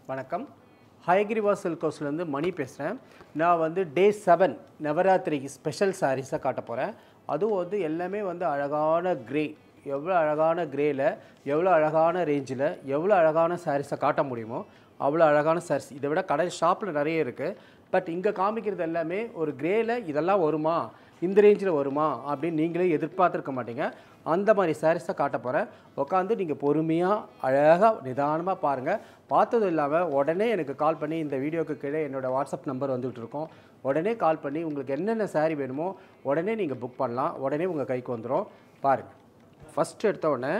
வணக்கம் ஹயகிரிவா சில்க் ஹவுஸ்லேருந்து மணி பேசுகிறேன் நான் வந்து டே செவன் நவராத்திரிக்கு ஸ்பெஷல் சாரீஸை காட்ட போகிறேன் அதுவும் வந்து எல்லாமே வந்து அழகான கிரே எவ்வளோ அழகான கிரேயில் எவ்வளோ அழகான ரேஞ்சில் எவ்வளோ அழகான சாரீஸை காட்ட முடியுமோ அவ்வளோ அழகான சாரீஸ் இதை விட கடை ஷாப்பில் நிறைய இருக்குது பட் இங்கே காமிக்கிறது எல்லாமே ஒரு கிரேயில் இதெல்லாம் வருமா இந்த ரேஞ்சில் வருமா அப்படின்னு நீங்களே எதிர்பார்த்துருக்க மாட்டீங்க அந்த மாதிரி சாரீஸை காட்ட போகிறேன் உட்காந்து நீங்கள் பொறுமையாக அழகாக நிதானமாக பாருங்கள் பார்த்ததும் இல்லாமல் உடனே எனக்கு கால் பண்ணி இந்த வீடியோக்கு கீழே என்னோடய வாட்ஸ்அப் நம்பர் வந்துகிட்டு இருக்கோம் உடனே கால் பண்ணி உங்களுக்கு என்னென்ன saree வேணுமோ உடனே நீங்கள் புக் பண்ணலாம் உடனே உங்கள் கைக்கு வந்துடும் பாருங்கள் ஃபஸ்ட் எடுத்த உடனே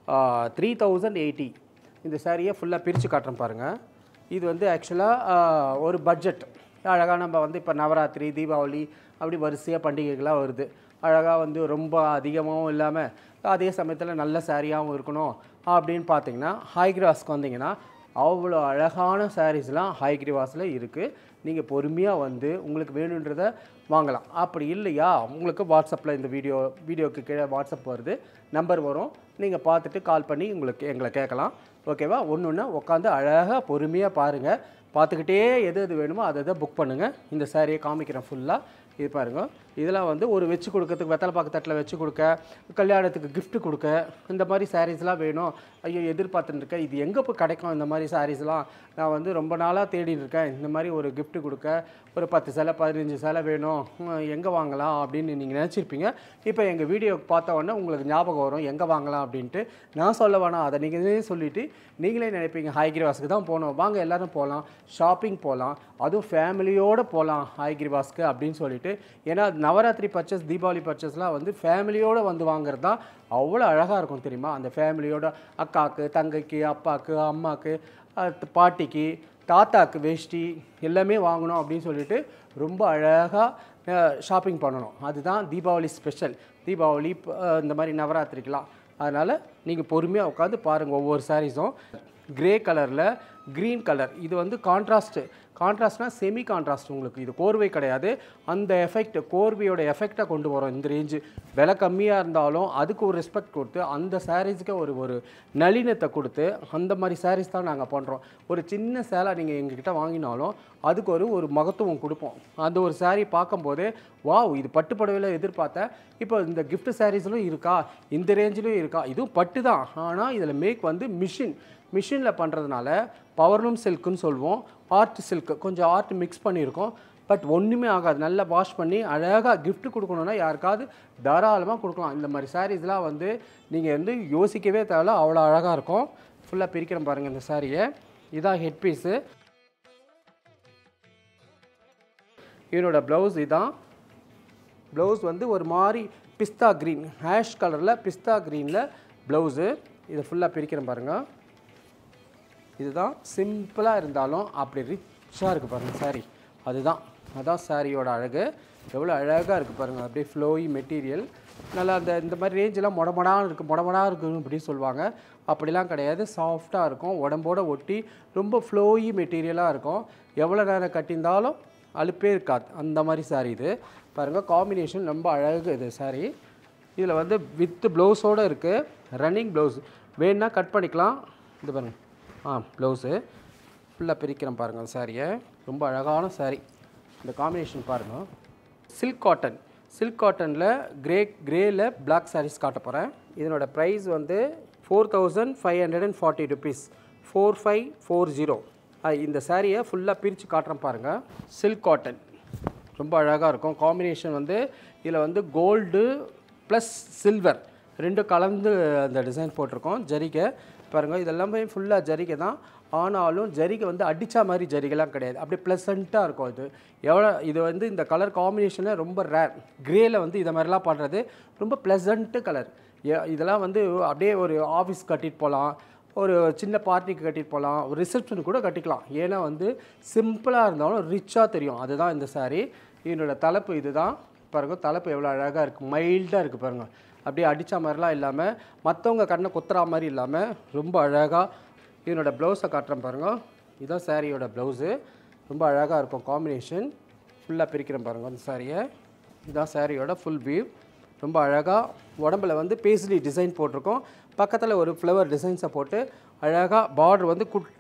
த்ரீ தௌசண்ட் எயிட்டி இந்த சாரியை ஃபுல்லாக பிரித்து காட்டுறேன் பாருங்கள் இது வந்து ஆக்சுவலாக ஒரு பட்ஜெட் அழகாக நம்ம வந்து இப்போ நவராத்திரி தீபாவளி அப்படி வரிசையாக பண்டிகைகளாக வருது அழகாக வந்து ரொம்ப அதிகமாகவும் இல்லாமல் அதே சமயத்தில் நல்ல சாரியாகவும் இருக்கணும் அப்படின்னு பார்த்தீங்கன்னா ஹைக்ராஸ்க்கு வந்தீங்கன்னா அவ்வளோ அழகான சாரீஸ்லாம் ஹைக்ரிவாஸில் இருக்குது நீங்கள் பொறுமையாக வந்து உங்களுக்கு வேணுன்றதை வாங்கலாம் அப்படி இல்லையா உங்களுக்கு வாட்ஸ்அப்பில் இந்த வீடியோ வீடியோக்கு கீழே வாட்ஸ்அப் வருது நம்பர் வரும் நீங்கள் பார்த்துட்டு கால் பண்ணி உங்களுக்கு எங்களை கேட்கலாம் ஓகேவா ஒன்று ஒன்று உட்காந்து அழகாக பொறுமையாக பாருங்கள் பார்த்துக்கிட்டே எது எது வேணுமோ அதை அதை புக் பண்ணுங்கள் இந்த சாரியை காமிக்கிறேன் ஃபுல்லாக இது பாருங்க இதெல்லாம் வந்து ஒரு வச்சு கொடுக்கறதுக்கு வெத்தலை பாக்கு தட்டில் வச்சு கொடுக்க கல்யாணத்துக்கு gift கொடுக்க இந்த மாதிரி சாரீஸ்லாம் வேணும் ஐயோ எதிர்பார்த்துட்டு இருக்கேன் இது எங்கே போய் கிடைக்கும் இந்த மாதிரி சாரீஸ்லாம் நான் வந்து ரொம்ப நாளாக தேடிட்டு இருக்கேன் இந்த மாதிரி ஒரு gift கொடுக்க ஒரு பத்து சேலை பதினஞ்சு சேலை வேணும் எங்கே வாங்கலாம் அப்படின்னு நீங்கள் நினச்சிருப்பீங்க இப்போ எங்கள் வீடியோ பார்த்த உடனே உங்களுக்கு ஞாபகம் வரும் எங்கே வாங்கலாம் அப்படின்ட்டு நான் சொல்ல வேணாம் அதை நீங்களே சொல்லிவிட்டு நீங்களே நினைப்பீங்க ஹைகிரிவாஸ்க்கு தான் போகணும் வாங்க எல்லாரும் போகலாம் ஷாப்பிங் போகலாம் அதுவும் ஃபேமிலியோடு போகலாம் ஹைகிரிவாஸ்க்கு அப்படின்னு சொல்லிட்டு ஏன்னா நவராத்திரி பர்ச்சேஸ் தீபாவளி பர்ச்சேஸ்லாம் வந்து ஃபேமிலியோடு வந்து வாங்குறது தான் அவ்வளோ அழகாக இருக்கும் தெரியுமா அந்த ஃபேமிலியோட அக்காவுக்கு தங்கைக்கு அப்பாவுக்கு அம்மாவுக்கு அடுத்து பாட்டிக்கு தாத்தாக்கு வேஷ்டி எல்லாமே வாங்கணும் அப்படின்னு சொல்லிட்டு ரொம்ப அழகாக ஷாப்பிங் பண்ணணும் அதுதான் தீபாவளி ஸ்பெஷல் தீபாவளி ப- அஹ் இந்த மாதிரி நவராத்திரிக்கெலாம் அதனால் நீங்கள் பொறுமையாக உட்காந்து பாருங்கள் ஒவ்வொரு சாரீஸும் கிரே கலரில் க்ரீன் கலர் இது வந்து கான்ட்ராஸ்ட்டு கான்ட்ராஸ்ட்னா செமி கான்ட்ராஸ்ட் உங்களுக்கு இது கோர்வை கிடையாது அந்த எஃபெக்ட் கோர்வையோட எஃபெக்டை கொண்டு வரும் இந்த ரேஞ்சு விலை கம்மியாக இருந்தாலும் அதுக்கு ஒரு ரெஸ்பெக்ட் கொடுத்து அந்த சாரீஸ்க்கு ஒரு ஒரு நளினத்தை கொடுத்து அந்த மாதிரி சாரீஸ் தான் நாங்கள் பண்ணுறோம் ஒரு சின்ன சேலை நீங்கள் எங்ககிட்ட வாங்கினாலும் அதுக்கு ஒரு ஒரு மகத்துவம் கொடுப்போம் அந்த ஒரு saree பார்க்கும்போதே வாவ் இது பட்டு புடவையில் எதிர்பார்த்தேன் இப்போ இந்த gift சாரீஸ்லும் இருக்கா இந்த ரேஞ்சிலும் இருக்கா இதுவும் பட்டு தான் ஆனால் இதில் மேக் வந்து மிஷின் மிஷினில் பண்ணுறதுனால பவர்லூம் சில்க்குன்னு சொல்லுவோம் ஆர்ட் சில்க் கொஞ்சம் ஆர்ட் மிக்ஸ் பண்ணியிருக்கோம் பட் ஒன்றுமே ஆகாது நல்லா வாஷ் பண்ணி அழகாக gift கொடுக்கணுன்னா யாருக்காவது தாராளமாக கொடுக்கலாம் இந்த மாதிரி சாரீஸ்லாம் வந்து நீங்கள் வந்து யோசிக்கவே தேவையில்ல அவ்வளோ அழகாக இருக்கும் ஃபுல்லாக பிரிக்கிறேன் பாருங்கள் இந்த சாரியை இதான் ஹெட் பீஸு இவனோட ப்ளவுஸ் இதான் ப்ளவுஸ் வந்து ஒரு மாதிரி பிஸ்தா க்ரீன் ஹேஷ் கலரில் பிஸ்தா க்ரீனில் ப்ளவுஸு இதை ஃபுல்லாக பிரிக்கிறேன் பாருங்கள் இதுதான் சிம்பிளாக இருந்தாலும் அப்படி ரிச்சாக இருக்குது பாருங்கள் சாரி அதுதான் அதான் சாரியோட அழகு எவ்வளோ அழகாக இருக்குது பாருங்கள் அப்படியே ஃப்ளோயி மெட்டீரியல் நல்லா அந்த இந்த மாதிரி ரேஞ்செலாம் மொடமடாக இருக்குது மொடமடாக இருக்குன்னு இப்படி சொல்லுவாங்க அப்படிலாம் கிடையாது சாஃப்டாக இருக்கும் உடம்போட ஒட்டி ரொம்ப ஃப்ளோயி மெட்டீரியலாக இருக்கும் எவ்வளோ நேரம் கட்டியிருந்தாலும் அலுப்பே இருக்காது அந்த மாதிரி சாரி இது பாருங்கள் காம்பினேஷன் ரொம்ப அழகு இது சாரி இதில் வந்து வித் ப்ளவுஸோடு இருக்குது ரன்னிங் ப்ளவுஸ் வேணுன்னா கட் பண்ணிக்கலாம் இது பாருங்கள் ஆ ப்ளவுஸு ஃபுல்லாக பிரிக்கிறேன் பாருங்கள் சாரியை ரொம்ப அழகான சாரி இந்த காம்பினேஷன் பாருங்கள் சில்க் காட்டன் சில்க் காட்டனில் கிரே கிரேயில் பிளாக் சாரீஸ் காட்ட போகிறேன் இதனோட ப்ரைஸ் வந்து four thousand five hundred and forty rupees four five four zero இந்த சாரியை ஃபுல்லாக பிரித்து காட்டுறேன் பாருங்கள் சில்க் காட்டன் ரொம்ப அழகாக இருக்கும் காம்பினேஷன் வந்து இதில் வந்து கோல்டு ப்ளஸ் சில்வர் ரெண்டும் கலந்து அந்த டிசைன் போட்டிருக்கோம் ஜரிகை பாருங்கள் இதெல்லாமே ஃபுல்லாக ஜரிகை தான் ஆனாலும் ஜரிகை வந்து அடித்த மாதிரி ஜரிகைலாம் கிடையாது அப்படியே ப்ளசண்ட்டாக இருக்கும் இது எவ்வளோ இது வந்து இந்த கலர் காம்பினேஷனில் ரொம்ப ரேர் கிரேல வந்து இதை மாதிரிலாம் பண்ணுறது ரொம்ப ப்ளசண்ட்டு கலர் இதெல்லாம் வந்து அப்படியே ஒரு ஆஃபீஸ் கட்டிட்டு போகலாம் ஒரு சின்ன பார்ட்டிக்கு கட்டிட்டு போகலாம் ஒரு ரிசப்ஷன் கூட கட்டிக்கலாம் ஏன்னா வந்து சிம்பிளாக இருந்தாலும் ரிச்சாக தெரியும் அதுதான் இந்த saree இதனோட தலைப்பு இதுதான் பாருங்க தலைப்பு எவ்வளோ அழகாக இருக்குது மைல்டாக இருக்குது பாருங்கள் அப்படியே அடித்த மாதிரிலாம் இல்லாமல் மற்றவங்க கண்ணை குத்துறா மாதிரி இல்லாமல் ரொம்ப அழகாக இதனோட ப்ளவுஸை காட்டுறேன் பாருங்கள் இதுதான் சாரியோட ப்ளவுஸு ரொம்ப அழகாக இருக்கும் காம்பினேஷன் ஃபுல்லாக பிரிக்கிறேன் பாருங்கள் அந்த சாரியை இதுதான் சாரியோட ஃபுல் வியூ ரொம்ப அழகாக உடம்புல வந்து பேஸ்லி டிசைன் போட்டிருக்கோம் பக்கத்தில் ஒரு ஃப்ளவர் டிசைன்ஸை போட்டு அழகாக பார்டர் வந்து குட்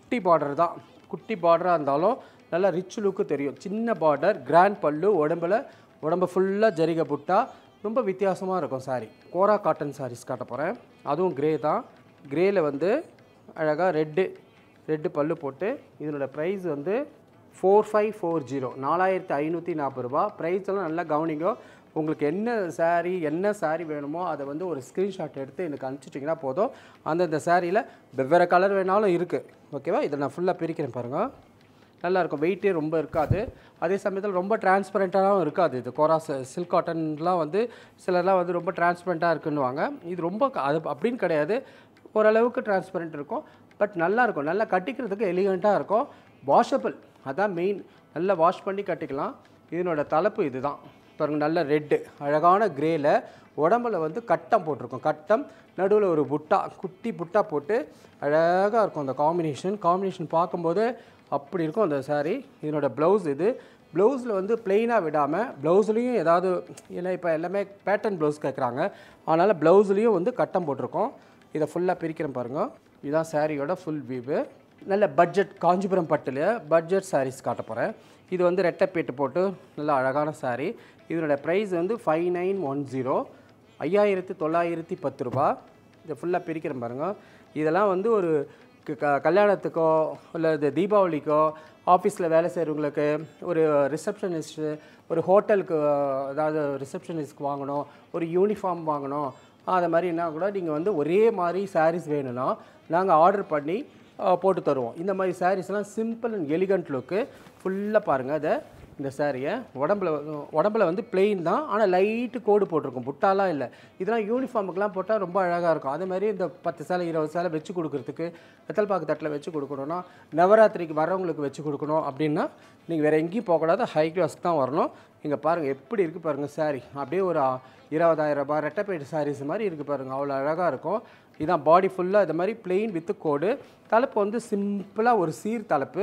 குட்டி பார்டர் தான் குட்டி பார்டராக இருந்தாலும் நல்லா ரிச் லுக்கு தெரியும் சின்ன பார்டர் கிராண்ட் பல்லு உடம்புல உடம்பு ஃபுல்லாக ஜரிகை புட்டா ரொம்ப வித்தியாசமாக இருக்கும் சாரி கோரா காட்டன் சாரீஸ் காட்ட போகிறேன் அதுவும் கிரே தான் கிரேயில் வந்து அழகாக ரெட்டு ரெட்டு பல்லு போட்டு இதனோட ப்ரைஸ் வந்து ஃபோர் ஃபைவ் ஃபோர் ஜீரோ நாலாயிரத்தி ஐநூற்றி நாற்பது ரூபா ப்ரைஸ் எல்லாம் நல்லா கவனிங்க உங்களுக்கு என்ன saree என்ன saree வேணுமோ அதை வந்து ஒரு ஸ்க்ரீன்ஷாட் எடுத்து எனக்கு அனுப்பிச்சிட்டிங்கன்னா போதும் அந்தந்த சாரியில் வெவ்வேறு கலர் வேணாலும் இருக்குது ஓகேவா இதை நான் ஃபுல்லாக பிரிக்கிறேன் பாருங்கள் நல்லா இருக்கும் வெயிட்டே ரொம்ப இருக்காது அதே சமயத்தில் ரொம்ப டிரான்ஸ்பரண்ட்டாகவும் இருக்காது இது கோரா சில்க் காட்டன்லாம் வந்து சிலர்லாம் வந்து ரொம்ப டிரான்ஸ்பரண்ட்டாக இருக்குன்னுவாங்க இது ரொம்ப க- அது அப்படின்னு கிடையாது ஓரளவுக்கு டிரான்ஸ்பரண்ட் இருக்கும் பட் நல்லா இருக்கும் நல்லா கட்டிக்கிறதுக்கு எலிகண்ட்டாக இருக்கும் வாஷபிள் அதான் மெயின் நல்லா வாஷ் பண்ணி கட்டிக்கலாம் இதனோட தலைப்பு இதுதான் பாருங்க நல்ல ரெட்டு அழகான கிரேல உடம்புல வந்து கட்டம் போட்டிருக்கும் கட்டம் நடுவில் ஒரு புட்டா குட்டி புட்டா போட்டு அழகாக இருக்கும் அந்த காம்பினேஷன் காம்பினேஷன் பார்க்கும்போது அப்படி இருக்கும் அந்த saree இதனோட ப்ளவுஸ் இது ப்ளவுஸில் வந்து பிளெயினாக விடாமல் ப்ளவுஸ்லேயும் ஏதாவது ஏன்னா இப்போ எல்லாமே பேட்டர்ன் ப்ளவுஸ் கேட்குறாங்க அதனால் ப்ளவுஸ்லேயும் வந்து கட்டம் போட்டிருக்கோம் இதை ஃபுல்லாக பிரிக்கிறேன் பாருங்கள் இதுதான் சாரியோட ஃபுல் வியூவு நல்ல பட்ஜெட் காஞ்சிபுரம் பட்டில் பட்ஜெட் sarees காட்ட போகிறேன் இது வந்து ரெட்டைப்பேட்டு போட்டு நல்ல அழகான saree இதனோட ப்ரைஸ் வந்து ஃபைவ் நைன் ஒன் ஜீரோ ஐயாயிரத்து தொள்ளாயிரத்தி பத்து ரூபா இதை ஃபுல்லாக பிரிக்கிறேன் பாருங்கள் இதெல்லாம் வந்து ஒரு க- க- கல்யாணத்துக்கோ இல்லை இது தீபாவளிக்கோ ஆஃபீஸில் வேலை செய்கிறவங்களுக்கு ஒரு ரிசப்ஷனிஸ்ட்டு ஒரு ஹோட்டலுக்கு அதாவது ரிசப்ஷனிஸ்ட்க்கு வாங்கணும் ஒரு யூனிஃபார்ம் வாங்கணும் அது மாதிரினா கூட நீங்கள் வந்து ஒரே மாதிரி சாரீஸ் வேணும்னா நாங்கள் ஆர்டர் பண்ணி அஹ், போட்டு தருவோம் இந்த மாதிரி சாரீஸ்லாம் சிம்பிள் அண்ட் எலிகண்ட் லுக்கு ஃபுல்லாக பாருங்கள் அதை இந்த சாரியை உடம்புல வந்து- உடம்புல வந்து plain தான் ஆனால் லைட்டு கோடு போட்டிருக்கும் புட்டாலாம் இல்லை இதெல்லாம் யூனிஃபார்முக்கெலாம் போட்டால் ரொம்ப அழகாக இருக்கும் அதே மாதிரி இந்த பத்து சேலை இருபது சேலை வச்சு கொடுக்குறதுக்கு வெத்தல் பாக்கு தட்டில் வச்சு கொடுக்கணும்னா நவராத்திரிக்கு வரவங்களுக்கு வச்சு கொடுக்கணும் அப்படின்னா நீங்கள் வேறு எங்கேயும் போகக்கூடாது ஹை கிளாஸ்க்கு தான் வரணும் இங்கே பாருங்கள் எப்படி இருக்குது பாருங்கள் saree அப்படியே ஒரு ஆ, இருபதாயிரம் ரூபாய் ரெட்டைப்பேட்டு சாரீஸ் மாதிரி இருக்குது பாருங்கள் அவ்வளோ அழகாக இருக்கும் இதான் பாடி ஃபுல்லாக இது மாதிரி plain வித்து கோடு தலைப்பு வந்து சிம்பிளாக ஒரு சீர் தலைப்பு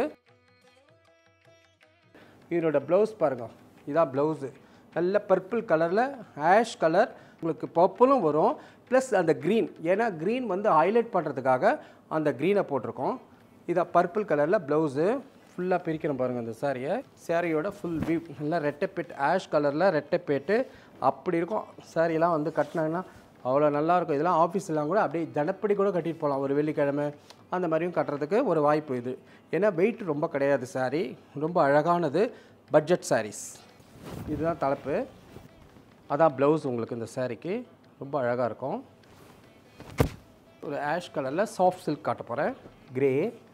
இதனோட ப்ளவுஸ் பாருங்க இதான் ப்ளவுஸு நல்ல பர்பிள் கலரில் ஆஷ் கலர் உங்களுக்கு பர்பிளும் வரும் ப்ளஸ் அந்த க்ரீன் ஏன்னா க்ரீன் வந்து ஹைலைட் பண்ணுறதுக்காக அந்த க்ரீனை போட்டிருக்கோம் இதான் பர்பிள் கலரில் ப்ளவுஸு ஃபுல்லாக பிரிக்கிறோம் பாருங்கள் இந்த சாரியை சாரியோட ஃபுல் வியூ நல்லா ரெட்டைப்பேட் ஆஷ் கலரில் ரெட்டைப்பேட்டு அப்படி இருக்கும் சாரியெல்லாம் வந்து கட்டினாங்கன்னா அவ்வளோ நல்லா இருக்கும் இதெல்லாம் ஆஃபீஸ்லாம் கூட அப்படியே தினப்படி கூட கட்டிட்டு போகலாம் ஒரு வெள்ளிக்கிழமை அந்த மாதிரியும் கட்டுறதுக்கு ஒரு வாய்ப்பு இது ஏன்னா வெயிட் ரொம்ப கிடையாது saree ரொம்ப அழகானது பட்ஜெட் sarees இதுதான் தலைப்பு அதான் ப்ளவுஸ் உங்களுக்கு இந்த சாரீக்கு ரொம்ப அழகாக இருக்கும் ஒரு ஆஷ் கலரில் சாஃப்ட் சில்க் காட்ட போகிறேன் கிரே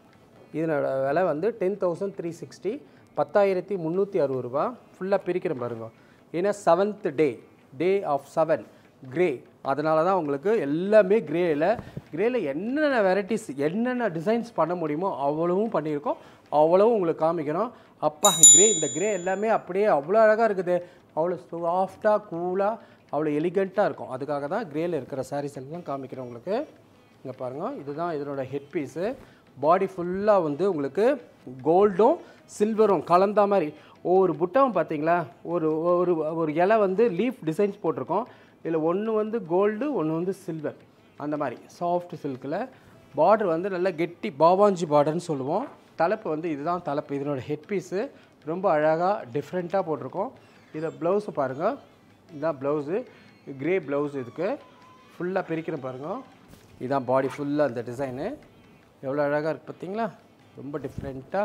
இதனோட விலை வந்து டென் தௌசண்ட் த்ரீ சிக்ஸ்டி பத்தாயிரத்தி முந்நூற்றி அறுபது ரூபா ஃபுல்லாக பிரிக்கிறேன் பாருங்க ஏன்னா seventh day day of seven grey அதனால தான் உங்களுக்கு எல்லாமே கிரேயில் கிரேயில் என்னென்ன வெரைட்டிஸ் என்னென்ன டிசைன்ஸ் பண்ண முடியுமோ அவ்வளவும் பண்ணியிருக்கோம் அவ்வளவும் உங்களுக்கு காமிக்கிறோம் அப்பா கிரே இந்த கிரே எல்லாமே அப்படியே அவ்வளோ அழகாக இருக்குது அவ்வளோ சாஃப்டாக கூலாக அவ்வளோ எலிகண்ட்டாக இருக்கும் அதுக்காக தான் கிரேயில் இருக்கிற சாரீஸ் எல்லாம் காமிக்கிறேன் உங்களுக்கு இங்கே பாருங்கள் இதுதான் இதனோட ஹெட் பீஸு பாடி ஃபுல்லாக வந்து உங்களுக்கு கோல்டும் சில்வரும் கலந்த மாதிரி ஒவ்வொரு புட்டாவும் பார்த்தீங்களா ஒரு ஒரு ஒரு இலை வந்து லீஃப் டிசைன்ஸ் போட்டிருக்கோம் இதில் ஒன்று வந்து கோல்டு ஒன்று வந்து சில்வர் அந்த மாதிரி சாஃப்ட் சில்கில் பார்டர் வந்து நல்லா கெட்டி பாவாஞ்சி பார்டர்னு சொல்லுவோம் தலைப்பு வந்து இதுதான் தலைப்பு இதனோட ஹெட் பீஸு ரொம்ப அழகாக டிஃப்ரெண்ட்டாக போட்டிருக்கோம் இதை ப்ளவுஸு பாருங்கள் இதுதான் ப்ளவுஸு கிரே ப்ளவுஸ் இதுக்கு ஃபுல்லாக பிரிக்கிறேன் பாருங்கள் இதான் பாடி ஃபுல்லாக அந்த டிசைனு எவ்வளோ அழகாக இருக்குது பார்த்தீங்களா ரொம்ப டிஃப்ரெண்ட்டாக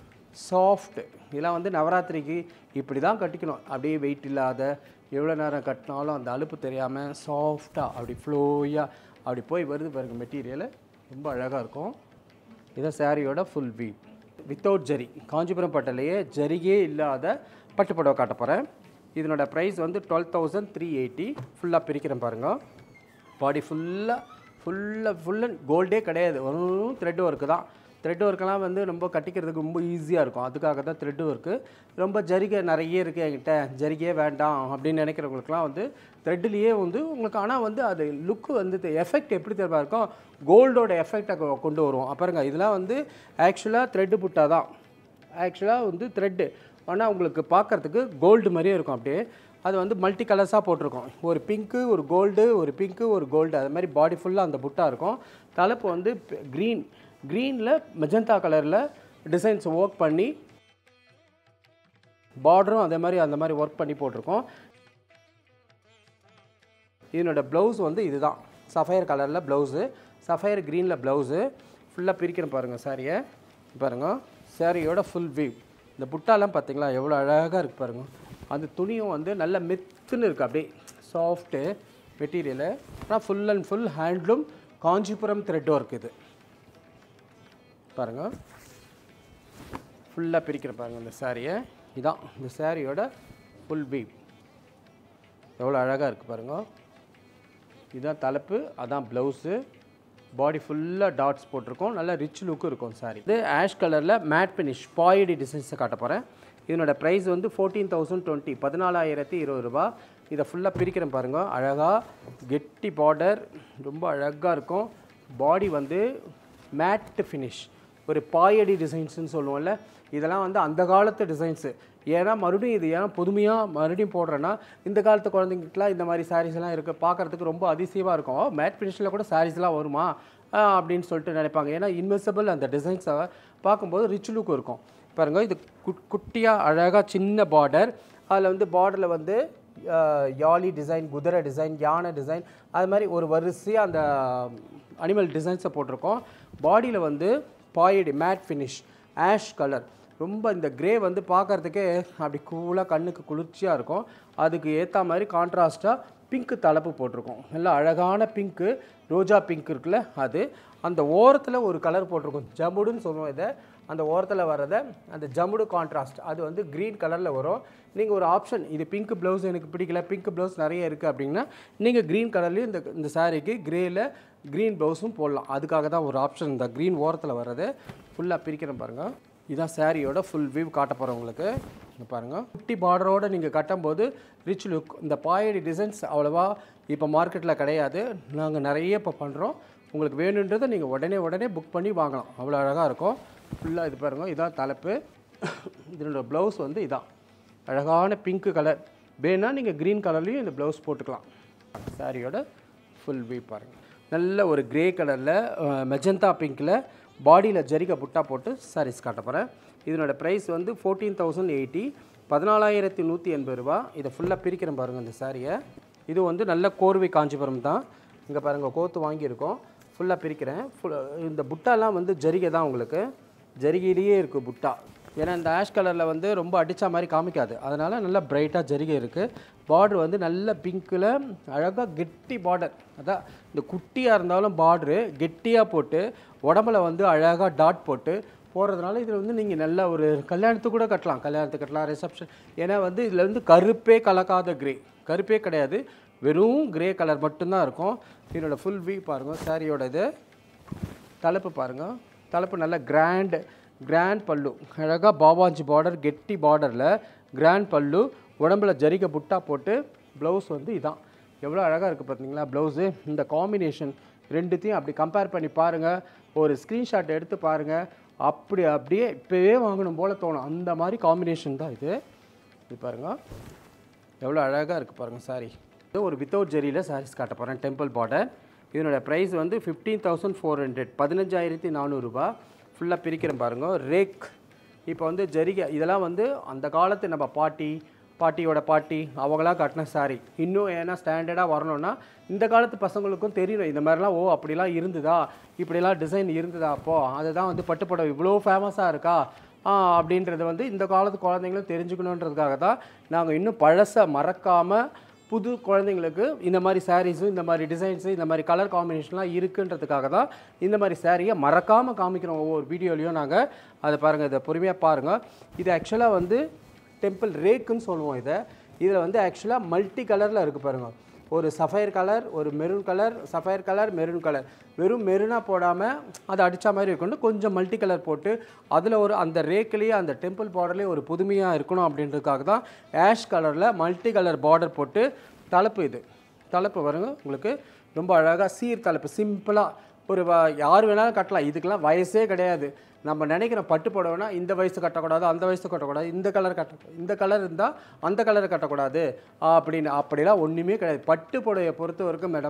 சாஃப்ட் இதெல்லாம் வந்து நவராத்திரிக்கு இப்படி தான் கட்டிக்கணும் அப்படியே வெயிட் இல்லாத எவ்வளோ நேரம் கட்டினாலும் அந்த அலுப்பு தெரியாமல் சாஃப்டாக அப்படி ஃப்ளோயாக அப்படி போய் வருது பாருங்க மெட்டீரியல் ரொம்ப அழகாக இருக்கும் இதான் சாரியோட ஃபுல் வீ வித்தவுட் ஜரி காஞ்சிபுரம் பட்டிலேயே ஜரிகே இல்லாத பட்டு புடவை காட்ட போகிறேன் இதனோட ப்ரைஸ் வந்து டுவெல் தௌசண்ட் த்ரீ எயிட்டி ஃபுல்லாக பிரிக்கிறேன் பாருங்கள் பாடி ஃபுல்லாக ஃபுல்லாக ஃபுல் அண்ட் கோல்டே கிடையாது ஒன்றும் த்ரெட் ஒர்க்கு தான் த்ரெட் ஒர்க்கெல்லாம் வந்து ரொம்ப கட்டிக்கிறதுக்கு ரொம்ப ஈஸியாக இருக்கும் அதுக்காக தான் த்ரெட் ஒர்க்கு ரொம்ப ஜரிகை நிறைய இருக்குது என்கிட்ட ஜரிகையே வேண்டாம் அப்படின்னு நினைக்கிறவங்களுக்குலாம் வந்து த்ரெட்லேயே வந்து உங்களுக்கு ஆனால் வந்து அது லுக்கு வந்து எஃபெக்ட் எப்படி தெரியுமா இருக்கும் கோல்டோட எஃபெக்டை கொண்டு வரும் அப்புறங்க இதெல்லாம் வந்து ஆக்சுவலாக த்ரெட்டு புட்டா தான் ஆக்சுவலாக வந்து த்ரெட்டு ஆனால் உங்களுக்கு பார்க்கறதுக்கு கோல்டு மாதிரியே இருக்கும் அப்படியே அது வந்து மல்டி கலர்ஸாக போட்டிருக்கோம் ஒரு பிங்க்கு ஒரு கோல்டு ஒரு பிங்க்கு ஒரு கோல்டு அது மாதிரி பாடி ஃபுல்லாக அந்த புட்டா இருக்கும் தலைப்பு வந்து க்ரீன் க்ரீனில் மெஜந்தா கலரில் டிசைன்ஸ் ஒர்க் பண்ணி பார்டரும் அதே மாதிரி அந்த மாதிரி ஒர்க் பண்ணி போட்டிருக்கோம் இதனோட ப்ளவுஸ் வந்து இதுதான் சஃபயர் கலரில் ப்ளவுஸு சஃபயர் க்ரீனில் ப்ளவுஸு ஃபுல்லாக பிரிக்கிறேன் பாருங்கள் சாரியை பாருங்கள் சாரியோட ஃபுல் வீவ் இந்த புட்டாலாம் பார்த்தீங்களா எவ்வளோ அழகாக இருக்கு பாருங்கள் அந்த துணியும் வந்து நல்ல மெத்துன்னு இருக்குது அப்படியே சாஃப்ட்டு மெட்டீரியலு ஆனால் full and full handloom Kanchipuram thread work இது பாருங்கள் ஃபுல்லாக பிரிக்கிற பாருங்கள் இந்த சாரியை இதான் இந்த சாரியோட ஃபுல் வீவ் எவ்வளோ அழகாக இருக்குது பாருங்கள் இதுதான் தலைப்பு அதான் ப்ளவுஸு பாடி ஃபுல்லாக டாட்ஸ் போட்டிருக்கோம் நல்ல ரிச் லுக்கும் இருக்கும் சாரி இது ஆஷ் கலரில் மேட் ஃபினிஷ் பாய்டி டிசைன்ஸை காட்ட போகிறேன் இதனோட ப்ரைஸ் வந்து ஃபோர்டீன் தௌசண்ட் டுவெண்ட்டி பதினாலாயிரத்தி இருபது ரூபா இதை ஃபுல்லாக பிரிக்கிறேன் பாருங்கள் அழகாக கெட்டி பார்டர் ரொம்ப அழகாக இருக்கும் பாடி வந்து மேட் ஃபினிஷ் ஒரு பாயடி டிசைன்ஸ்னு சொல்லுவோம்ல இதெல்லாம் வந்து அந்த காலத்து டிசைன்ஸு ஏன்னா மறுபடியும் இது ஏன்னா புதுமையாக மறுபடியும் போடுறேன்னா இந்த காலத்து குழந்தைங்களுக்குலாம் இந்த மாதிரி sarees எல்லாம் இருக்குது பார்க்குறதுக்கு ரொம்ப அதிசயமாக இருக்கும் மேட் ஃபினிஷில் கூட சாரீஸ்லாம் வருமா ஆ, அப்படின்னு சொல்லிட்டு நினைப்பாங்க ஏன்னா இன்வெசிபிள் அந்த டிசைன்ஸை பார்க்கும்போது ரிச் லுக் இருக்கும் பாருங்க இது குட் குட்டியாக அழகாக சின்ன பார்டர் அதில் வந்து பார்டரில் வந்து அஹ், யாலி டிசைன் குதிரை டிசைன் யானை டிசைன் அது மாதிரி ஒரு வரிசையாக அந்த அனிமல் டிசைன்ஸை போட்டிருக்கோம் பாடியில் வந்து பாயடி மேட் ஃபினிஷ் ஆஷ் கலர் ரொம்ப இந்த கிரே வந்து பார்க்கறதுக்கே அப்படி கூலாக கண்ணுக்கு குளிர்ச்சியாக இருக்கும் அதுக்கு ஏற்ற மாதிரி கான்ட்ராஸ்ட்டாக பிங்க் தலைப்பு போட்டிருக்கோம் நல்லா அழகான பிங்க்கு ரோஜா பிங்க் இருக்குல்ல அது அந்த ஓரத்தில் ஒரு கலர் போட்டிருக்கோம் ஜமுடுன்னு சொல்லுவோம் இதை அந்த ஓரத்தில் வர்றதை அந்த ஜமுடு கான்ட்ராஸ்ட் அது வந்து க்ரீன் கலரில் வரும் நீங்கள் ஒரு ஆப்ஷன் இது பிங்க் ப்ளவுஸ் எனக்கு பிடிக்கல பிங்க் ப்ளவுஸ் நிறைய இருக்குது அப்படின்னா நீங்கள் க்ரீன் கலர்லேயும் இந்த இந்த சாரீக்கு க்ரேயில் க்ரீன் ப்ளவுஸும் போடலாம் அதுக்காக தான் ஒரு ஆப்ஷன் இந்த க்ரீன் ஓரத்தில் வர்றது ஃபுல்லாக பிரிக்கிறேன் பாருங்கள் இதுதான் சாரியோட ஃபுல் வியூ காட்ட போகிறேன் உங்களுக்கு இங்க பாருங்கள் குட்டி பார்டரோடு நீங்கள் கட்டும்போது ரிச் லுக் இந்த பாயடி டிசைன்ஸ் அவ்வளோவா இப்போ மார்க்கெட்டில் கிடையாது நாங்கள் நிறைய இப்போ பண்ணுறோம் உங்களுக்கு வேணுன்றதை நீங்கள் உடனே உடனே புக் பண்ணி வாங்கலாம் அவ்வளோ அழகாக இருக்கும் ஃபுல்லாக இது பாருங்கள் இதான் தலைப்பு இதனோட ப்ளவுஸ் வந்து இதான் அழகான பிங்க் கலர் வேணா நீங்கள் க்ரீன் கலர்லேயும் இந்த ப்ளவுஸ் போட்டுக்கலாம் சாரியோட ஃபுல் வியூ பாருங்கள் நல்ல ஒரு கிரே கலரில் மெஜந்தா பிங்க்கில் பாடியில் ஜரிகை புட்டா போட்டு சாரீஸ் காட்ட போகிறேன் இதனோட ப்ரைஸ் வந்து ஃபோர்டீன் தௌசண்ட் எயிட்டி பதினாலாயிரத்தி நூற்றி எண்பது ரூபா இதை ஃபுல்லாக பிரிக்கிறேன் பாருங்கள் இந்த சாரியை இது வந்து நல்ல கோர்வை காஞ்சிபுரம் தான் இங்கே பாருங்கள் கோத்து வாங்கியிருக்கோம் ஃபுல்லாக பிரிக்கிறேன் ஃபுல் இந்த புட்டாலாம் வந்து ஜரிகை தான் உங்களுக்கு ஜரிகையிலேயே இருக்குது புட்டா ஏன்னா இந்த ஆஷ் கலரில் வந்து ரொம்ப அடித்த மாதிரி காமிக்காது அதனால் நல்லா பிரைட்டாக ஜரிகை இருக்குது பார்டர் வந்து நல்ல பிங்க்கில் அழகாக கெட்டி பார்டர் அதான் இந்த குட்டியாக இருந்தாலும் பார்டரு கெட்டியாக போட்டு உடம்புல வந்து அழகாக டாட் போட்டு போடுறதுனால இதில் வந்து நீங்கள் நல்ல ஒரு கல்யாணத்துக்கு கூட கட்டலாம் கல்யாணத்துக்கு கட்டலாம் ரிசப்ஷன் ஏன்னா வந்து இதில் வந்து கருப்பே கலக்காத கிரே கருப்பே கிடையாது வெறும் கிரே கலர் மட்டும்தான் இருக்கும் இதனோட ஃபுல் வியூ பாருங்கள் சாரியோட இது தலைப்பு பாருங்கள் தலைப்பு நல்ல கிராண்ட் கிராண்ட் பல்லு அழகாக பாபாஞ்சி பார்டர் கெட்டி பார்டரில் கிராண்ட் பல்லு உடம்புல ஜரிகை புட்டா போட்டு ப்ளவுஸ் வந்து இதான் எவ்வளோ அழகாக இருக்குது பார்த்தீங்களா ப்ளவுஸு இந்த காம்பினேஷன் ரெண்டுத்தையும் அப்படி கம்பேர் பண்ணி பாருங்கள் ஒரு ஸ்க்ரீன்ஷாட் எடுத்து பாருங்கள் அப்படி அப்படியே இப்போவே வாங்கணும் போல் தோணும் அந்த மாதிரி காம்பினேஷன் தான் இது இது பாருங்கள் எவ்வளோ அழகாக இருக்குது பாருங்கள் சாரி இது ஒரு வித்தவுட் ஜெரியில் சாரீஸ் காட்ட போகிறேன் டெம்பிள் பார்டர் இதனோட ப்ரைஸ் வந்து ஃபிஃப்டீன் தௌசண்ட் ஃபோர் ஹண்ட்ரட் பதினஞ்சாயிரத்தி நானூறுரூபா ஃபுல்லாக பிரிக்கிறேன் பாருங்க ரேக் இப்போ வந்து ஜரிகை இதெல்லாம் வந்து அந்த காலத்து நம்ம பாட்டி பாட்டியோட பாட்டி அவங்களாம் கட்டின சாரி இன்னும் ஏன்னா ஸ்டாண்டர்டாக வரணும்னா இந்த காலத்து பசங்களுக்கும் தெரியணும் இந்த மாதிரிலாம் ஓ அப்படிலாம் இருந்ததா இப்படிலாம் டிசைன் இருந்ததா அப்போது அதுதான் வந்து பட்டுப்புடவை இவ்வளோ ஃபேமஸாக இருக்கா ஆ, அப்படின்றது வந்து இந்த காலத்து குழந்தைங்களும் தெரிஞ்சுக்கணுன்றதுக்காக தான் நாங்கள் இன்னும் பழசை மறக்காமல் புது குழந்தைங்களுக்கு இந்த மாதிரி சாரீஸும் இந்த மாதிரி டிசைன்ஸு இந்த மாதிரி கலர் காம்பினேஷன்லாம் இருக்குன்றதுக்காக தான் இந்த மாதிரி சாரியை மறக்காமல் காமிக்கிறோம் ஒவ்வொரு வீடியோலையும் நாங்கள் அதை பாருங்கள் இதை பொறுமையாக பாருங்கள் இது ஆக்சுவலாக வந்து டெம்பிள் ரேக்குன்னு சொல்லுவோம் இதை இதில் வந்து ஆக்சுவலாக மல்டி கலரில் இருக்குது பாருங்கள் ஒரு சஃபயர் கலர் ஒரு maroon colour sapphire colour maroon colour வெறும் மெரூனாக போடாமல் அதை அடித்த மாதிரி இருக்கணும் கொஞ்சம் மல்டி கலர் போட்டு அதில் ஒரு அந்த ரேக்லேயே அந்த டெம்பிள் பார்டர்லேயே ஒரு புதுமையாக இருக்கணும் அப்படின்றதுக்காக தான் ஆஷ் கலரில் மல்டி கலர் பார்டர் போட்டு தலைப்பு இது தலைப்பு வருங்க உங்களுக்கு ரொம்ப அழகாக சீர் தலைப்பு சிம்பிளாக ஒரு வ- யார் வேணாலும் கட்டலாம் இதுக்கெல்லாம் வயசே கிடையாது நம்ம நினைக்கிற பட்டு புடவைனா இந்த வயசு கட்டக்கூடாது அந்த வயசு கட்டக்கூடாது இந்த கலர் கட்ட இந்த கலர் இருந்தால் அந்த கலர் கட்டக்கூடாது அப்படின்னு அப்படிலாம் ஒன்றுமே கிடையாது பட்டு புடவையை பொறுத்த வரைக்கும் மேடம்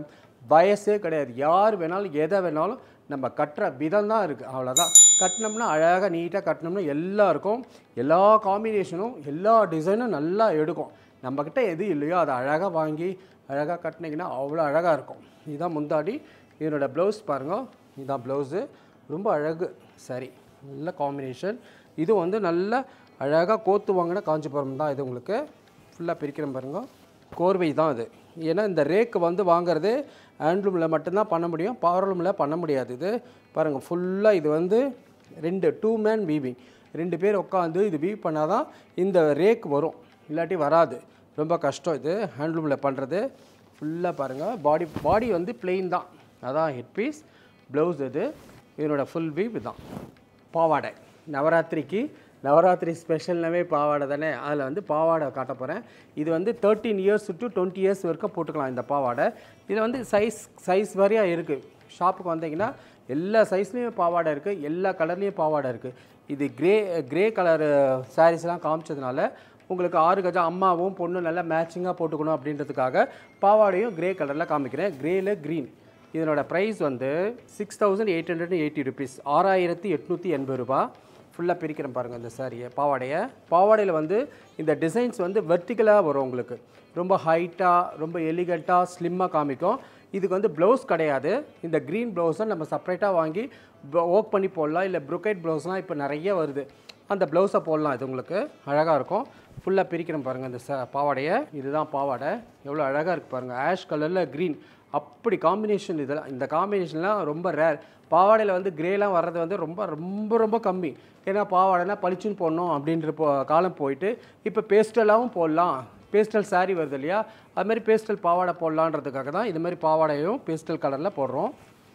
வயசே கிடையாது யார் வேணாலும் எதை வேணாலும் நம்ம கட்டுற விதம் தான் இருக்குது அவ்வளோதான் கட்டினோம்னா அழகாக நீட்டாக கட்டினோம்னா எல்லாருக்கும் எல்லா காம்பினேஷனும் எல்லா டிசைனும் நல்லா எடுக்கும் நம்மக்கிட்ட எது இல்லையோ அதை அழகாக வாங்கி அழகாக கட்டினீங்கன்னா அவ்வளோ அழகாக இருக்கும் இதுதான் முந்தாடி இதனோட ப்ளவுஸ் பாருங்க இதுதான் ப்ளவுஸு ரொம்ப அழகு சரி நல்ல காம்பினேஷன் இது வந்து நல்ல அழகாக கோத்து வாங்கின காஞ்சிபுரம் தான் இது உங்களுக்கு ஃபுல்லாக பிரிக்கிறேன் பாருங்க கோர்வை தான் இது ஏன்னா இந்த ரேக்கு வந்து வாங்குறது ஹேண்ட்லூமில் மட்டும்தான் பண்ண முடியும் பவர்லூமில் பண்ண முடியாது இது பாருங்கள் ஃபுல்லாக இது வந்து ரெண்டு டூ மேன் வீவிங் ரெண்டு பேர் உட்காந்து இது வீவ் பண்ணால் தான் இந்த ரேக் வரும் இல்லாட்டி வராது ரொம்ப கஷ்டம் இது ஹேண்ட்லூமில் பண்ணுறது ஃபுல்லாக பாருங்கள் பாடி பாடி வந்து plain தான் அதான் ஹெட் பீஸ் ப்ளவுஸ் இது இதனோட ஃபுல் வீவ் தான் பாவாடை நவராத்திரிக்கு நவராத்திரி ஸ்பெஷல்னாவே பாவாடை தானே அதில் வந்து பாவாடை காட்ட போகிறேன் இது வந்து thirteen years to twenty years வரைக்கும் போட்டுக்கலாம் இந்த பாவாடை இதில் வந்து சைஸ் சைஸ் வரையாக இருக்குது ஷாப்புக்கு வந்தீங்கன்னா எல்லா சைஸ்லேயும் பாவாடை இருக்குது எல்லா கலர்லேயும் பாவாடை இருக்குது இது கிரே கிரே கலர் சாரீஸ்லாம் காமிச்சதுனால உங்களுக்கு ஆறு கஜம் அம்மாவும் பொண்ணும் நல்லா மேட்சிங்காக போட்டுக்கணும் அப்படின்றதுக்காக பாவாடையும் கிரே கலரில் காமிக்கிறேன் கிரேல க்ரீன் இதனோட ப்ரைஸ் வந்து six thousand eight hundred eighty rupees ஆறாயிரத்தி எட்நூற்றி எண்பது ரூபா ஃபுல்லாக பிரிக்கிறேன் பாருங்கள் இந்த சாரியை பாவாடையை பாவாடையில் வந்து இந்த டிசைன்ஸ் வந்து வெர்டிக்கலாக வரும் உங்களுக்கு ரொம்ப ஹைட்டாக ரொம்ப எலிகண்ட்டாக ஸ்லிம்மாக காமிக்கும் இதுக்கு வந்து ப்ளவுஸ் கிடையாது இந்த க்ரீன் ப்ளவுஸை நம்ம செப்பரேட்டாக வாங்கி ஒர்க் பண்ணி போடலாம் இல்லை ப்ரொக்கைட் ப்ளவுஸ்லாம் இப்போ நிறைய வருது அந்த ப்ளவுஸை போடலாம் இது உங்களுக்கு அழகாக இருக்கும் ஃபுல்லாக பிரிக்கிறேன் பாருங்கள் இந்த ச பாவாடையை இதுதான் பாவாடை எவ்வளோ அழகாக இருக்குது பாருங்கள் ஆஷ் கலரில் க்ரீன் அப்படி காம்பினேஷன் இதெல்லாம் இந்த காம்பினேஷன்லாம் ரொம்ப ரேர் பாவாடையில் வந்து கிரேலாம் வர்றது வந்து ரொம்ப ரொம்ப ரொம்ப கம்மி ஏன்னா பாவாடைனா பளிச்சுன்னு போடணும் அப்படின்ற போ காலம் போயிட்டு இப்போ பேஸ்டலாகவும் போடலாம் பேஸ்டல் saree வருது இல்லையா அது மாதிரி பேஸ்டல் பாவாடை போடலான்றதுக்காக தான் இது மாதிரி பாவாடையும் பேஸ்டல் கலரில் போடுறோம்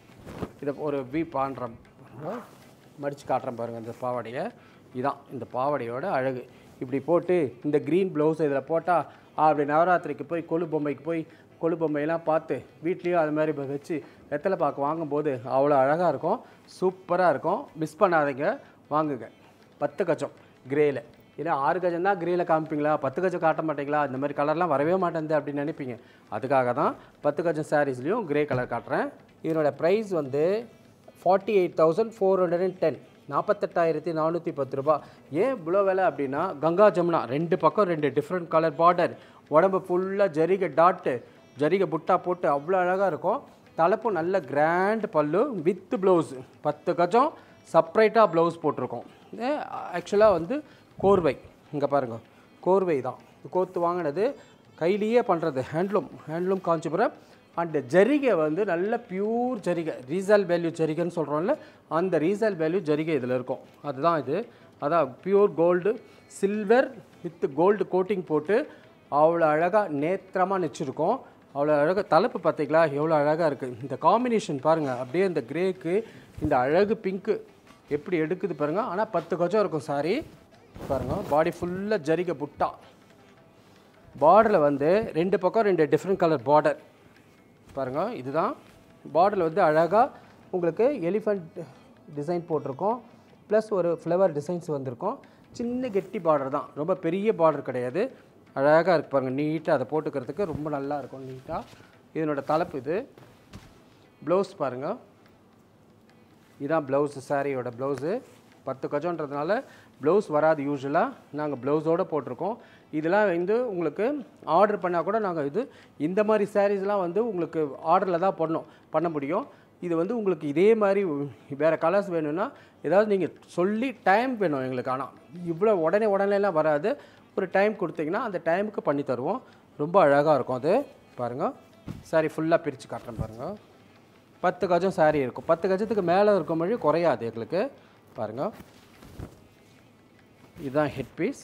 இதை ஒரு வி பாண்டம் மடித்து காட்டுறேன் பாருங்கள் இந்த பாவாடையை இதான் இந்த பாவாடையோட அழகு இப்படி போட்டு இந்த க்ரீன் ப்ளவுஸ் இதில் போட்டால் அப்படி நவராத்திரிக்கு போய் கொலு பொம்மைக்கு போய் கொலு பொம்மையெல்லாம் பார்த்து வீட்லேயும் அது மாதிரி இப்ப வச்சு வெத்தலை பாக்கு வாங்கும்போது அவ்வளோ அழகாக இருக்கும் சூப்பராக இருக்கும் மிஸ் பண்ணாதீங்க வாங்குங்க பத்து கஜம் கிரேயில் ஏன்னா ஆறு கஜம் தான் கிரேயில் காமிப்பீங்களா பத்து கஜம் காட்ட மாட்டீங்களா இந்த மாதிரி கலர்லாம் வரவே மாட்டேங்குது அப்படின்னு நினைப்பீங்க அதுக்காக தான் பத்து கஜம் சாரீஸ்லேயும் கிரே கலர் காட்டுறேன் இதனோட ப்ரைஸ் வந்து forty eight thousand four hundred and ten நாற்பத்தெட்டாயிரத்தி நானூற்றி பத்து ரூபா ஏன் இவ்வளோ விலை அப்படின்னா கங்கா ஜமுனா ரெண்டு பக்கம் ரெண்டு டிஃப்ரெண்ட் கலர் பார்டர் உடம்பு ஃபுல்லாக ஜரிகை டாட்டு ஜரிகை புட்டா போட்டு அவ்வளோ அழகாக இருக்கும் தலைப்பும் நல்ல கிராண்ட் பல்லு வித் ப்ளவுஸ் பத்து கஜம் செப்ரேட்டாக ப்ளவுஸ் போட்டிருக்கோம் ஆக்சுவலாக வந்து கோர்வை இங்கே பாருங்கள் கோர்வை தான் இது கோத்து வாங்கினது கையிலேயே பண்ணுறது ஹேண்ட்லூம் ஹேண்ட்லூம் காஞ்சிபுரம் அண்ட் ஜரிகை வந்து நல்ல பியூர் ஜரிகை ரீசேல் வேல்யூ ஜரிகைன்னு சொல்கிறோம்ல அந்த ரீசேல் வேல்யூ ஜரிகை இதில் இருக்கும் அதுதான் இது அதான் pure gold silver with gold coating போட்டு அவ்வளோ அழகாக நேத்திரமாக நிச்சிருக்கோம் அவ்வளோ அழகாக தலைப்பு பார்த்தீங்களா எவ்வளோ அழகாக இருக்குது இந்த காம்பினேஷன் பாருங்கள் அப்படியே இந்த கிரேக்கு இந்த அழகு பிங்க்கு எப்படி எடுக்குது பாருங்கள் ஆனால் பத்து கஜம் இருக்கும் சாரி பாருங்கள் பாடி ஃபுல்லாக ஜரிகை புட்டா பார்டரில் வந்து ரெண்டு பக்கம் ரெண்டு டிஃப்ரெண்ட் கலர் பார்டர் பாருங்கள் இதுதான் பார்டரில் வந்து அழகாக உங்களுக்கு எலிஃபண்ட் டிசைன் போட்டிருக்கோம் ப்ளஸ் ஒரு ஃப்ளவர் டிசைன்ஸ் வந்திருக்கும் சின்ன கெட்டி பார்டர் தான் ரொம்ப பெரிய பார்டர் கிடையாது அழகாக இருக்கு பாருங்கள் நீட்டாக அதை போட்டுக்கிறதுக்கு ரொம்ப நல்லா இருக்கும் நீட்டாக இதனோட தலைப்பு இது ப்ளவுஸ் பாருங்கள் இதான் ப்ளவுஸு சாரியோட ப்ளவுஸு பத்து கஜன்றதுனால ப்ளவுஸ் வராது யூஸ்வலாக நாங்கள் ப்ளவுஸோடு போட்டிருக்கோம் இதெல்லாம் வந்து உங்களுக்கு ஆர்டர் பண்ணால் கூட நாங்கள் இது இந்த மாதிரி சாரீஸ்லாம் வந்து உங்களுக்கு ஆர்டரில் தான் பண்ணோம் பண்ண முடியும் இது வந்து உங்களுக்கு இதே மாதிரி வேறு கலர்ஸ் வேணும்னா ஏதாவது நீங்கள் சொல்லி டைம் வேணும் எங்களுக்கு ஆனால் இவ்வளோ உடனே உடனேலாம் வராது ஒரு டைம் கொடுத்தீங்கன்னா அந்த டைமுக்கு பண்ணி தருவோம் ரொம்ப அழகாக இருக்கும் அது பாருங்கள் சாரி ஃபுல்லாக பிரித்து காட்டுறேன் பாருங்கள் பத்து கஜம் saree இருக்கும் பத்து கஜத்துக்கு மேலே இருக்கும் மொழி குறையாது எங்களுக்கு பாருங்கள் இதுதான் ஹெட் பீஸ்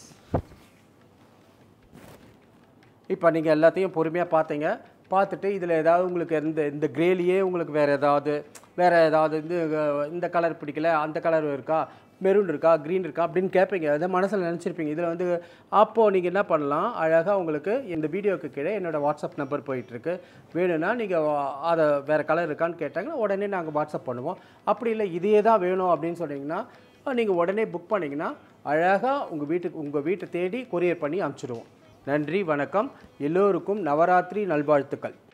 இப்போ நீங்கள் எல்லாத்தையும் பொறுமையாக பார்த்தீங்க பார்த்துட்டு இதில் ஏதாவது உங்களுக்கு இந்த இந்த கிரேலியே உங்களுக்கு வேறு ஏதாவது வேறு ஏதாவது இந்த இந்த கலர் பிடிக்கல அந்த கலர் இருக்கா மெரூன் இருக்கா க்ரீன் இருக்கா அப்படின்னு கேட்பீங்க அதை மனசில் நினச்சிருப்பீங்க இதில் வந்து அப்போது நீங்கள் என்ன பண்ணலாம் அழகாக உங்களுக்கு இந்த வீடியோக்கு கீழே என்னோடய வாட்ஸ்அப் நம்பர் போயிட்டுருக்கு வேணும்னா நீங்கள் அதை வேறு கலர் இருக்கான்னு கேட்டாங்கன்னா உடனே நாங்கள் வாட்ஸ்அப் பண்ணுவோம் அப்படி இல்லை இதே தான் வேணும் அப்படின்னு சொன்னீங்கன்னா நீங்கள் உடனே புக் பண்ணிங்கன்னா அழகாக உங்கள் வீட்டுக்கு உங்கள் வீட்டை தேடி கொரியர் பண்ணி அனுப்பிச்சிடுவோம் நன்றி வணக்கம் எல்லோருக்கும் நவராத்திரி நல்வாழ்த்துக்கள்